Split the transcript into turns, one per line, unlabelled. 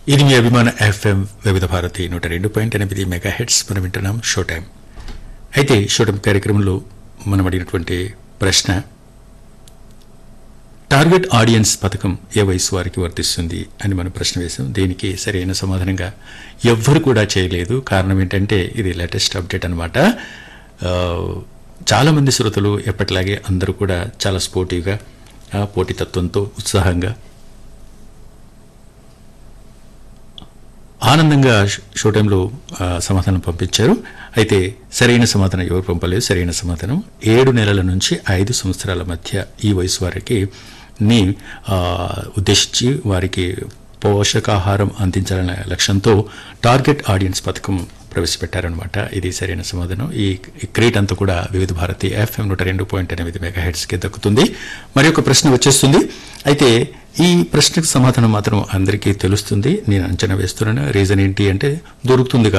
ఇది మీ అభిమాన ఎఫ్ఎం వివిధ భారతి నూట రెండు పాయింట్ ఎనిమిది మెగా హెడ్స్ మనం వింటున్నాం షో టైం అయితే షో టైం కార్యక్రమంలో మనం అడిగినటువంటి ప్రశ్న టార్గెట్ ఆడియన్స్ పథకం ఏ వయసు వారికి వర్తిస్తుంది అని మనం ప్రశ్న వేశాం దీనికి సరైన సమాధానంగా ఎవ్వరు కూడా చేయలేదు కారణం ఏంటంటే ఇది లేటెస్ట్ అప్డేట్ అనమాట చాలామంది శ్రోతలు ఎప్పటిలాగే అందరూ కూడా చాలా స్పోర్టివ్గా ఆ, పోటీతత్వంతో ఉత్సాహంగా ఆనందంగా షో- షో టైంలో ఆ, సమాధానం పంపించారు అయితే సరైన సమాధానం ఎవరు పంపలేదు సరైన సమాధానం ఏడు నెలల నుంచి ఐదు సంవత్సరాల మధ్య ఈ వయసు వారికి ని ఆ, ఉద్దేశించి వారికి పోషకాహారం అందించాలనే లక్ష్యంతో టార్గెట్ ఆడియన్స్ పథకం ప్రవేశపెట్టారనమాట ఇది సరైన సమాధానం ఈ ఈ క్రీట్ అంతా కూడా వివిధ భారతి ఎఫ్ఎం నూట రెండు పాయింట్ ఎనిమిది మెగా హెడ్స్కి దక్కుతుంది మరి ఒక ప్రశ్న వచ్చేస్తుంది అయితే ఈ ప్రశ్నకు సమాధానం మాత్రం అందరికీ తెలుస్తుంది నేను అంచనా వేస్తున్నాను రీజన్ ఏంటి అంటే దొరుకుతుంది